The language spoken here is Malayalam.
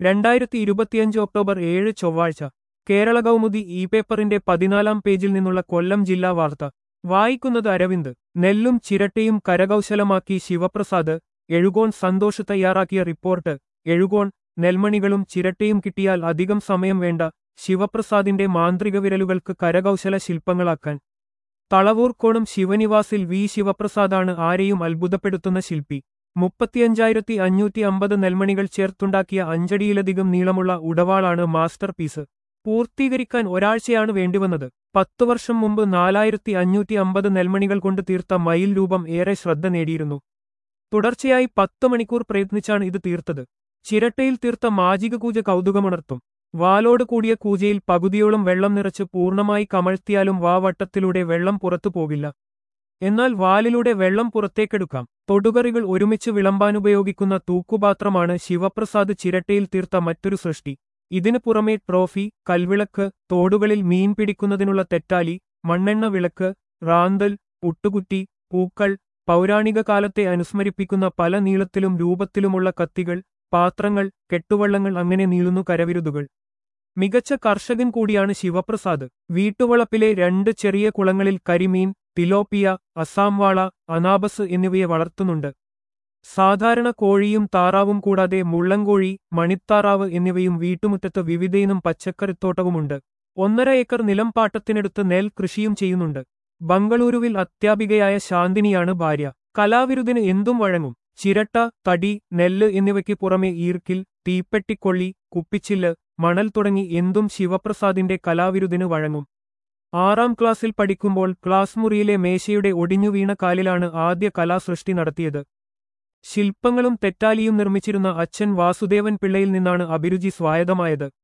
രണ്ടായിരത്തി ഇരുപത്തിയഞ്ച് ഒക്ടോബർ ഏഴ് ചൊവ്വാഴ്ച കേരള കൗമുദി ഇ പേപ്പറിന്റെ പതിനാലാം പേജിൽ നിന്നുള്ള കൊല്ലം ജില്ലാ വാർത്ത വായിക്കുന്നത് അരവിന്ദ് നെല്ലും ചിരട്ടയും കരകൗശലമാക്കി ശിവപ്രസാദ് എഴുകോൺ സന്തോഷ് തയ്യാറാക്കിയ റിപ്പോർട്ട് എഴുകോൺ നെൽമണികളും ചിരട്ടയും കിട്ടിയാൽ അധികം സമയം വേണ്ട ശിവപ്രസാദിന്റെ മാന്ത്രിക വിരലുകൾക്ക് കരകൗശല ശില്പങ്ങളാക്കാൻ തളവൂർക്കോണം ശിവനിവാസിൽ വി ശിവപ്രസാദാണ് ആരെയും അത്ഭുതപ്പെടുത്തുന്ന ശില്പി മുപ്പത്തിയഞ്ചായിരത്തി അഞ്ഞൂറ്റി അമ്പത് നെൽമണികൾ ചേർത്തുണ്ടാക്കിയ അഞ്ചടിയിലധികം നീളമുള്ള ഉടവാളാണ് മാസ്റ്റർ പീസ് പൂർത്തീകരിക്കാൻ ഒരാഴ്ചയാണ് വേണ്ടിവന്നത് പത്തു വർഷം മുമ്പ് നാലായിരത്തി അഞ്ഞൂറ്റി അമ്പത് നെൽമണികൾ കൊണ്ട് തീർത്ത മയിൽ രൂപം ഏറെ ശ്രദ്ധ നേടിയിരുന്നു തുടർച്ചയായി പത്ത് മണിക്കൂർ പ്രയത്നിച്ചാണ് ഇത് തീർത്തത് ചിരട്ടയിൽ തീർത്ത മാജിക കൂജ കൗതുകമുണർത്തും വാലോട് കൂടിയ കൂജയിൽ പകുതിയോളം വെള്ളം നിറച്ച് പൂർണ്ണമായി കമഴ്ത്തിയാലും വാ വട്ടത്തിലൂടെ വെള്ളം പുറത്തു പോകില്ല എന്നാൽ വാലിലൂടെ വെള്ളം പുറത്തേക്കെടുക്കാം തൊടുകറികൾ ഒരുമിച്ച് വിളമ്പാനുപയോഗിക്കുന്ന തൂക്കുപാത്രമാണ് ശിവപ്രസാദ് ചിരട്ടയിൽ തീർത്ത മറ്റൊരു സൃഷ്ടി ഇതിനു പുറമെ ട്രോഫി കൽവിളക്ക് തോടുകളിൽ മീൻ പിടിക്കുന്നതിനുള്ള തെറ്റാലി മണ്ണെണ്ണ വിളക്ക് റാന്തൽ പുട്ടുകുറ്റി പൂക്കൾ പൗരാണിക കാലത്തെ അനുസ്മരിപ്പിക്കുന്ന പല നീളത്തിലും രൂപത്തിലുമുള്ള കത്തികൾ പാത്രങ്ങൾ കെട്ടുവള്ളങ്ങൾ അങ്ങനെ നീളുന്നു കരവിരുതുകൾ മികച്ച കർഷകൻ കൂടിയാണ് ശിവപ്രസാദ് വീട്ടുവളപ്പിലെ രണ്ട് ചെറിയ കുളങ്ങളിൽ കരിമീൻ തിലോപ്പിയ അസാംവാള അനാബസ് എന്നിവയെ വളർത്തുന്നുണ്ട് സാധാരണ കോഴിയും താറാവും കൂടാതെ മുള്ളങ്കോഴി മണിത്താറാവ് എന്നിവയും വീട്ടുമുറ്റത്ത് വിവിധയിനം പച്ചക്കറിത്തോട്ടവുമുണ്ട് ഒന്നര ഏക്കർ നിലം പാട്ടത്തിനടുത്ത് നെൽ കൃഷിയും ചെയ്യുന്നുണ്ട് ബംഗളൂരുവിൽ അധ്യാപികയായ ശാന്തിനിയാണ് ഭാര്യ കലാവിരുദിന് എന്തും വഴങ്ങും ചിരട്ട തടി നെല്ല് എന്നിവയ്ക്ക് പുറമെ ഈർക്കിൽ തീപ്പെട്ടിക്കൊള്ളി കുപ്പിച്ചില്ല് മണൽ തുടങ്ങി എന്തും ശിവപ്രസാദിന്റെ കലാവിരുദിന് വഴങ്ങും ആറാം ക്ലാസ്സിൽ പഠിക്കുമ്പോൾ ക്ലാസ് മുറിയിലെ മേശയുടെ ഒടിഞ്ഞു വീണ കാലിലാണ് ആദ്യ കലാസൃഷ്ടി നടത്തിയത് ശില്പങ്ങളും തെറ്റാലിയും നിർമ്മിച്ചിരുന്ന അച്ഛൻ വാസുദേവൻ പിള്ളയിൽ നിന്നാണ് അഭിരുചി സ്വായതമായത്